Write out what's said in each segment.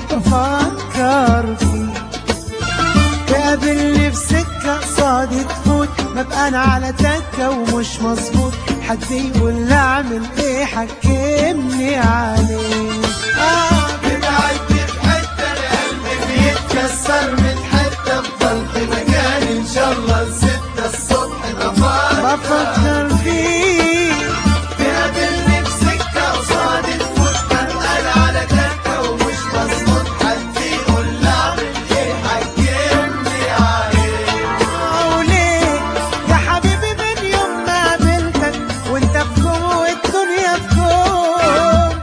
بفكر فيه تقابلني في سكة قصادي تفوت ببقى انا على تكة ومش مظبوط حد يقول لي اعمل ايه حكمني عليه آه بتعدي في حتة أنا قلبي بيتكسر من حتة بضل في مكاني إن شاء الله ستة الصبح بفكر بفكر فيه تقابلني في سكة قصادي تفوت ببقى أنا على تكة ومش مظبوط حد يقول لي أعمل إيه حكمني عليه وليه يا حبيبي من يوم ما قابلتك وانت في كوم والدنيا في كوم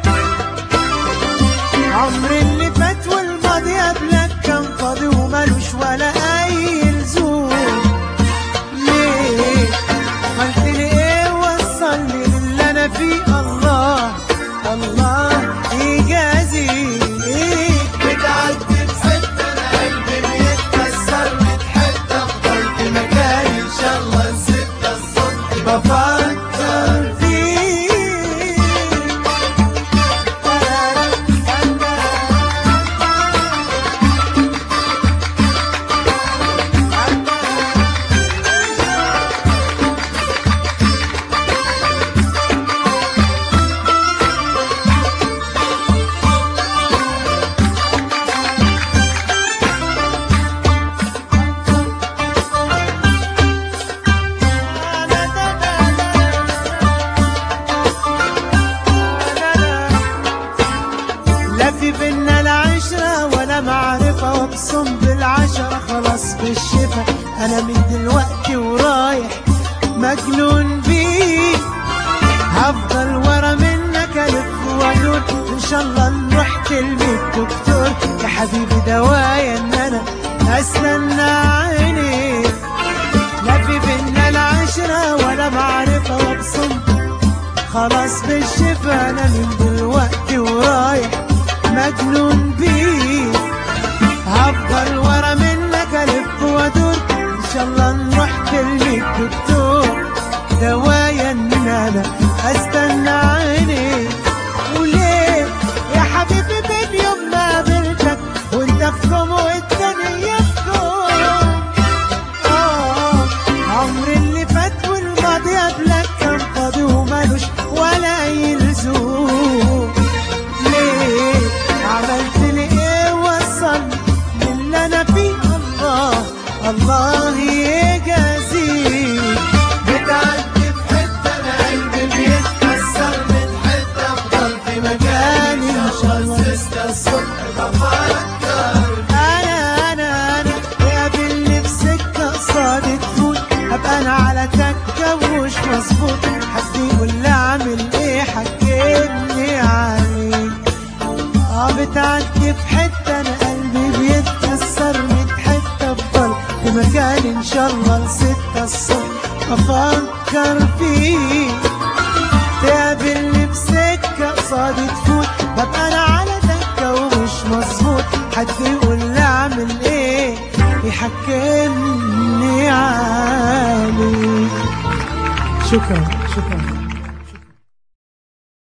عمري اللي فات والماضي قبلك كان فاضي ومالوش ولا اي لزوم ليه قلت لي ايه وصلني للي انا فيه الله الله يجازي بتعدي في حتة أنا قلبي بيتكسر من حتة بضل في مكاني إن شاء الله ستة الصبح بفكر فيه لا في بينا لا عشرة ولا معرفة واقسم بالعشرة خلاص بالشفا أنا من دلوقتي ورايح مجنون بيك هفضل ورا منك ألف وأدور إن شاء الله نروح كلمة دكتور يا حبيبي دوايا إن أنا أستنى عينيك لا في بينا لا عشرة ولا معرفة واقسم خلاص بالشفا انا من دلوقتي ورايح مجنون بيك هفضل ورا منك الف وادور ان شاء الله نروح كلمة دكتور دوايا ان انا استنى عينيك وليه يا حبيبي من يوم ما قابلتك وانت في كوم والدنيا في كوم آه، عمري اللي فات والماضي قبلك كان فاضي ومالوش ولا أي لزوم ليه عملت لي ايه وصل للي انا فيه الله الله يجازيك بتعدي في حتة أنا قلبي بيتكسر من حتة بضل في مكاني إن شاء الله ستة الصبح بفكر انا انا انا قابلني في سكه قصادي تفوت ابقى انا على تكه ومش مظبوط حد يقول لي اعمل ايه حكمني عليك اه بتعدي في حته انا قلبي بيتكسر من حته بضل في مكان ان شاء الله لستة الصبح بفكر فيك تقابلني في سكة قصادي تفوت ببقى أنا على دكة ومش مظبوط حد يقول لي أعمل إيه يحكمني عليك شكرا شكرا